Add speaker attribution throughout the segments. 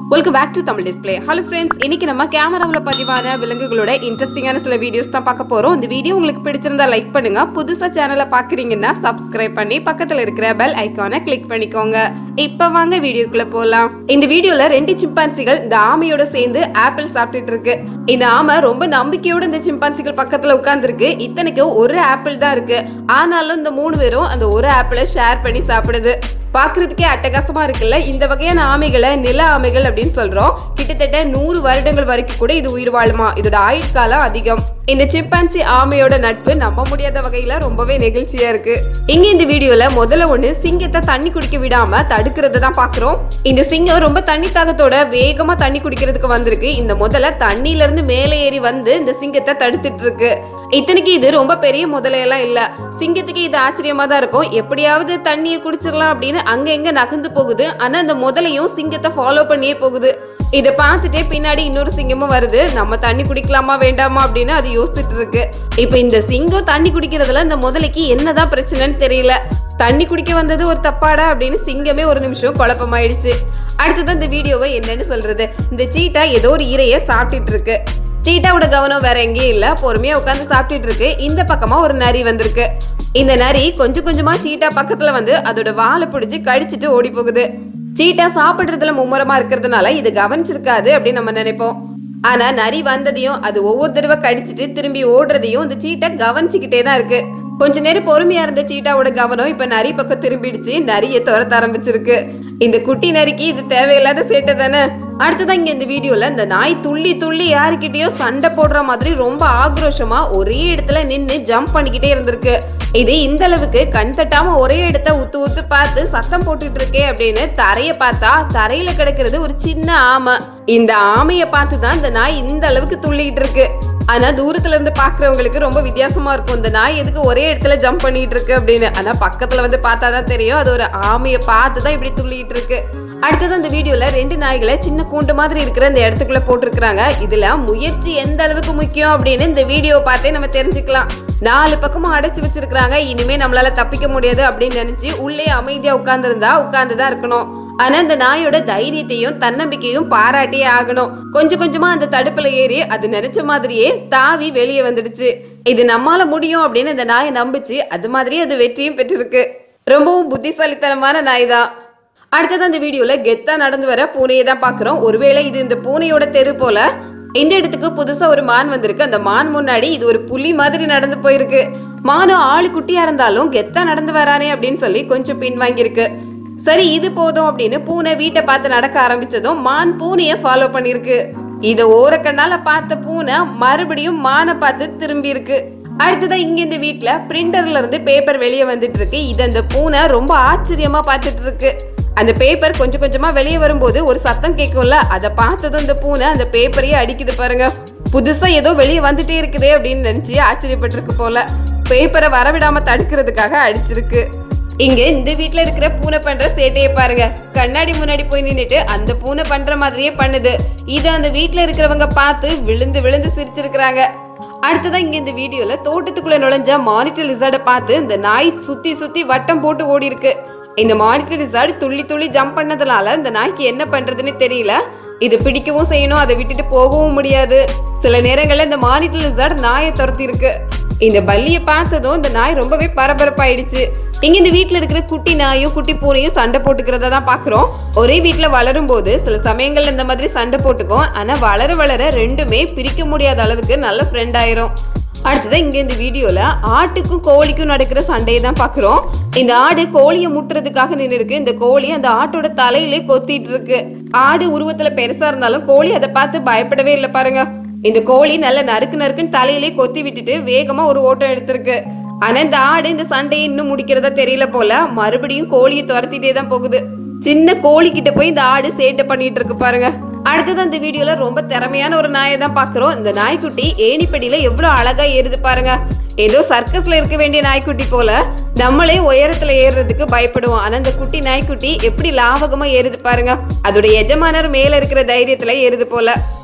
Speaker 1: welcome back to Tamil display hello friends இன்னைக்கு நம்ம கேமராவில் பதிவான விலங்குகளோட இன்ட்ரெஸ்டிங்கான சில வீடியோஸ் தான் பார்க்க போறோம் இந்த வீடியோ உங்களுக்கு பிடிச்சிருந்தா லைக் பண்ணுங்க புதுசா சேனலை பார்க்குறீங்கன்னா சப்ஸ்கிரைப் பண்ணி பக்கத்துல இருக்கிற பெல் ஐக்கானை கிளிக் பண்ணிக்கோங்க இப்போ வாங்க வீடியோக்குள்ள போலாம் இந்த வீடியோல ரெண்டு சிம்பான்சிகள் இந்த ஆமையோட சேர்ந்து ஆப்பிள் சாப்பிட்டுட்டு இருக்கு இந்த ஆமை ரொம்ப நம்பிக்கையோட இந்த சிம்பான்சிகள் பக்கத்துல உட்கார்ந்துருக்கு இத்தனைக்கும் ஒரு ஆப்பிள் தான் இருக்கு ஆனாலும் இந்த மூணு பேரும் அந்த ஒரு ஆப்பிளை ஷேர் பண்ணி சாப்பிடுது பார்க்கறதுக்கே அட்டகாசமா இருக்குல்ல இந்த வகையான ஆமைகளை நில ஆமைகள் அப்படின்னு சொல்றோம் கிட்டத்தட்ட நூறு வருடங்கள் வரைக்கும் கூட இது உயிர் வாழுமா இதோட ஆயுட்காலம் அதிகம் இந்த சிம்பான்சி ஆமையோட நட்பு நம்ப முடியாத வகையில ரொம்பவே நெகிழ்ச்சியா இருக்கு இங்க இந்த வீடியோல முதல்ல ஒண்ணு சிங்கத்தை தண்ணி குடிக்க விடாம தடுக்கிறத தான் பாக்குறோம் இந்த சிங்கம் ரொம்ப தண்ணி தாகத்தோட வேகமா தண்ணி குடிக்கிறதுக்கு வந்திருக்கு இந்த முதல்ல தண்ணியில இருந்து மேலே ஏறி வந்து இந்த சிங்கத்தை தடுத்துட்டு இருக்கு இத்தனைக்கு இது ரொம்ப பெரிய முதலையெல்லாம் இல்ல சிங்கத்துக்கு இது ஆச்சரியமா தான் இருக்கும் எப்படியாவது தண்ணியை குடிச்சிடலாம் அப்படின்னு அங்க எங்க நகர்ந்து போகுது ஆனா அந்த முதலையும் சிங்கத்தை ஃபாலோ பண்ணியே போகுது இதை பார்த்துட்டே பின்னாடி இன்னொரு சிங்கமும் வருது நம்ம தண்ணி குடிக்கலாமா வேண்டாமா அப்படின்னு அது யோசிச்சுட்டு இருக்கு இப்ப இந்த சிங்கம் தண்ணி குடிக்கிறதுல இந்த முதலைக்கு என்னதான் பிரச்சனைன்னு தெரியல தண்ணி குடிக்க வந்தது ஒரு தப்பாடா அப்படின்னு சிங்கமே ஒரு நிமிஷம் குழப்பமாயிடுச்சு அடுத்ததான் இந்த வீடியோவை என்னன்னு சொல்றது இந்த சீட்டா ஏதோ ஒரு இரையை சாப்பிட்டுட்டு இருக்கு சீட்டாவோட கவனம் வேற எங்கேயும் இல்ல பொறுமையா உட்காந்து சாப்பிட்டுட்டு இருக்கு இந்த பக்கமா ஒரு நரி வந்திருக்கு இந்த நரி கொஞ்சம் கொஞ்சமா சீட்டா பக்கத்துல வந்து அதோட வாலை பிடிச்சு கடிச்சிட்டு ஓடி போகுது சீட்டா சாப்பிடுறதுல மும்முரமா இருக்கிறதுனால இது கவனிச்சிருக்காது அப்படின்னு நம்ம நினைப்போம் ஆனா நரி வந்ததையும் அது ஒவ்வொரு தடவை கடிச்சிட்டு திரும்பி ஓடுறதையும் இந்த சீட்டை கவனிச்சுக்கிட்டே தான் இருக்கு கொஞ்ச நேரம் பொறுமையா இருந்த சீட்டாவோட கவனம் இப்ப நரி பக்கம் திரும்பிடுச்சு நரிய துரத்த ஆரம்பிச்சிருக்கு இந்த குட்டி நரிக்கு இது தேவையில்லாத சேட்டை தானே அடுத்ததான் இங்க இந்த வீடியோல இந்த நாய் துள்ளி துள்ளி யாருக்கிட்டயோ சண்டை போடுற மாதிரி ரொம்ப ஆக்ரோஷமா ஒரே இடத்துல நின்னு ஜம்ப் பண்ணிக்கிட்டே இருந்திருக்கு இது இந்த அளவுக்கு கண் தட்டாம ஒரே இடத்த உத்து உத்து பார்த்து சத்தம் போட்டுட்டு இருக்கே அப்படின்னு தரைய பார்த்தா தரையில கிடக்கிறது ஒரு சின்ன ஆமை இந்த ஆமைய பார்த்து தான் இந்த நாய் இந்த அளவுக்கு துள்ளிட்டு இருக்கு ஆனா தூரத்துல இருந்து பாக்குறவங்களுக்கு ரொம்ப வித்தியாசமா இருக்கும் இந்த நாய் எதுக்கு ஒரே இடத்துல ஜம்ப் பண்ணிட்டு இருக்கு அப்படின்னு ஆனா பக்கத்துல வந்து பார்த்தா தான் தெரியும் அது ஒரு ஆமைய பார்த்து தான் இப்படி துள்ளிட்டு இருக்கு அடுத்தது அந்த வீடியோல ரெண்டு நாய்களை சின்ன கூண்டு மாதிரி இருக்கிற இந்த இடத்துக்குள்ள போட்டிருக்கிறாங்க இதுல முயற்சி எந்த அளவுக்கு முக்கியம் அப்படின்னு இந்த வீடியோவை பார்த்தே நம்ம தெரிஞ்சுக்கலாம் நாலு பக்கமும் அடைச்சு வச்சிருக்காங்க இனிமே நம்மளால தப்பிக்க முடியாது அப்படின்னு நினைச்சு உள்ளே அமைதியா உட்கார்ந்துருந்தா உட்கார்ந்துதான் இருக்கணும் ஆனா இந்த நாயோட தைரியத்தையும் தன்னம்பிக்கையும் பாராட்டியே ஆகணும் கொஞ்சம் கொஞ்சமா அந்த தடுப்புல ஏறி அது நினைச்ச மாதிரியே தாவி வெளியே வந்துடுச்சு இது நம்மால முடியும் அப்படின்னு இந்த நாயை நம்பிச்சு அது மாதிரியே அது வெற்றியும் பெற்றிருக்கு ரொம்பவும் புத்திசாலித்தனமான நாய் தான் அடுத்தது அந்த வீடியோல கெத்தா நடந்து வர பூனையை தான் பாக்குறோம் ஒருவேளை இது இந்த பூனையோட தெரு போல இந்த இடத்துக்கு புதுசா ஒரு மான் வந்திருக்கு அந்த மான் முன்னாடி இது ஒரு புலி மாதிரி நடந்து போயிருக்கு மானும் ஆளு குட்டியா இருந்தாலும் கெத்தா நடந்து வரானே அப்படின்னு சொல்லி கொஞ்சம் பின்வாங்கியிருக்கு சரி இது போதும் அப்படின்னு பூனை வீட்டை பார்த்து நடக்க ஆரம்பிச்சதும் மான் பூனைய ஃபாலோ பண்ணிருக்கு இத ஓரக்கண்ணால பார்த்த பூனை மறுபடியும் மானை பார்த்து திரும்பி இருக்கு அடுத்ததான் இங்க இந்த வீட்ல பிரிண்டர்ல இருந்து பேப்பர் வெளியே வந்துட்டு இருக்கு இது அந்த பூனை ரொம்ப ஆச்சரியமா பார்த்துட்டு இருக்கு அந்த பேப்பர் கொஞ்சம் கொஞ்சமா வெளியே வரும்போது ஒரு சத்தம் கேட்கும்ல அதை பார்த்ததும் இந்த பூனை அந்த பேப்பரையே அடிக்குது பாருங்க புதுசா ஏதோ வெளியே வந்துட்டே இருக்குதே அப்படின்னு நினைச்சு ஆச்சரியப்பட்டிருக்கு போல பேப்பரை வரவிடாம தடுக்கிறதுக்காக அடிச்சிருக்கு இங்க இந்த வீட்ல இருக்கிற பூனை பண்ற சேட்டையை பாருங்க கண்ணாடி முன்னாடி போய் நின்னுட்டு அந்த பூனை பண்ற மாதிரியே பண்ணுது இத அந்த வீட்ல இருக்கிறவங்க பார்த்து விழுந்து விழுந்து சிரிச்சிருக்கிறாங்க அடுத்ததான் இங்க இந்த வீடியோல தோட்டத்துக்குள்ள நுழைஞ்ச மானிட்டர் லிசார்டை பார்த்து இந்த நாய் சுத்தி சுத்தி வட்டம் போட்டு ஓடி இருக்கு இந்த மானிட்டர் லிசார்டு துள்ளி துள்ளி ஜம்ப் பண்ணதுனால இந்த நாய்க்கு என்ன பண்றதுன்னு தெரியல இது பிடிக்கவும் செய்யணும் அதை விட்டுட்டு போகவும் முடியாது சில நேரங்கள்ல இந்த மானிட்டர் லிசார்டு நாயை துரத்தி இருக்கு இந்த பல்லியை பார்த்ததும் இந்த நாய் ரொம்பவே பரபரப்பாயிடுச்சு இங்க இந்த வீட்ல இருக்கிற குட்டி நாயும் குட்டி பூனையும் சண்டை போட்டுக்கிறத தான் பாக்குறோம் ஒரே வீட்ல வளரும் போது சில சமயங்கள்ல இந்த மாதிரி சண்டை போட்டுக்கும் ஆனா வளர வளர ரெண்டுமே பிரிக்க முடியாத அளவுக்கு நல்ல ஃப்ரெண்ட் ஆயிரும் அடுத்ததான் இங்க இந்த வீடியோல ஆட்டுக்கும் கோழிக்கும் நடக்கிற சண்டையை தான் பாக்குறோம் இந்த ஆடு கோழியை முட்டுறதுக்காக நின்று இருக்கு இந்த கோழி அந்த ஆட்டோட தலையிலே கொத்திட்டு இருக்கு ஆடு உருவத்துல பெருசா இருந்தாலும் கோழி அதை பார்த்து பயப்படவே இல்லை பாருங்க இந்த கோழி நல்ல நறுக்கு நறுக்குன்னு தலையிலே கொத்தி விட்டுட்டு வேகமா ஒரு ஓட்டம் எடுத்திருக்கு ஆனா இந்த ஆடு இந்த சண்டையை இன்னும் முடிக்கிறதா தெரியல போல மறுபடியும் கோழியை துரத்திட்டே தான் போகுது சின்ன கோழி கிட்ட போய் இந்த ஆடு சேட்டை பண்ணிட்டு இருக்கு பாருங்க அடுத்தது அந்த வீடியோல ரொம்ப திறமையான ஒரு நாயை தான் பாக்குறோம் இந்த நாய்க்குட்டி ஏணிப்படியில எவ்வளவு அழகா ஏறுது பாருங்க ஏதோ சர்க்கஸ்ல இருக்க வேண்டிய நாய்க்குட்டி போல நம்மளே உயரத்துல ஏறுறதுக்கு பயப்படுவோம் ஆனா இந்த குட்டி நாய்க்குட்டி எப்படி லாவகமா ஏறுது பாருங்க அதோட எஜமானர் மேல இருக்கிற தைரியத்துல ஏறுது போல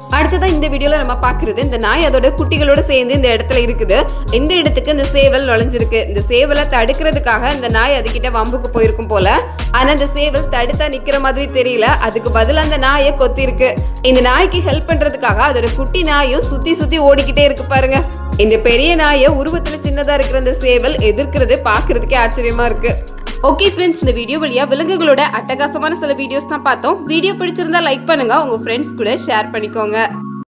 Speaker 1: அடுத்ததா இந்த வீடியோல நம்ம பாக்குறது இந்த நாய் அதோட குட்டிகளோட சேர்ந்து இந்த இடத்துல இருக்குது இந்த இடத்துக்கு இந்த சேவல் நுழைஞ்சிருக்கு இந்த சேவலை தடுக்கிறதுக்காக இந்த நாய் அதுகிட்ட வம்புக்கு போயிருக்கும் போல ஆனா இந்த சேவல் தடுத்தா நிக்கிற மாதிரி தெரியல அதுக்கு பதிலா அந்த நாயை கொத்தி இருக்கு இந்த நாய்க்கு ஹெல்ப் பண்றதுக்காக அதோட குட்டி நாயும் சுத்தி சுத்தி ஓடிக்கிட்டே இருக்கு பாருங்க இந்த பெரிய நாயை உருவத்துல சின்னதா இருக்கிற இந்த சேவல் எதிர்க்கிறது பாக்குறதுக்கே ஆச்சரியமா இருக்கு ஓகே ஃப்ரெண்ட்ஸ் இந்த வீடியோ வழியா விலங்குகளோட அட்டகாசமான சில வீடியோஸ் தான் பார்த்தோம் வீடியோ பிடிச்சிருந்தா லைக் பண்ணுங்க உங்க ஃப்ரெண்ட்ஸ் கூட ஷேர் பண்ணிக்கோங்க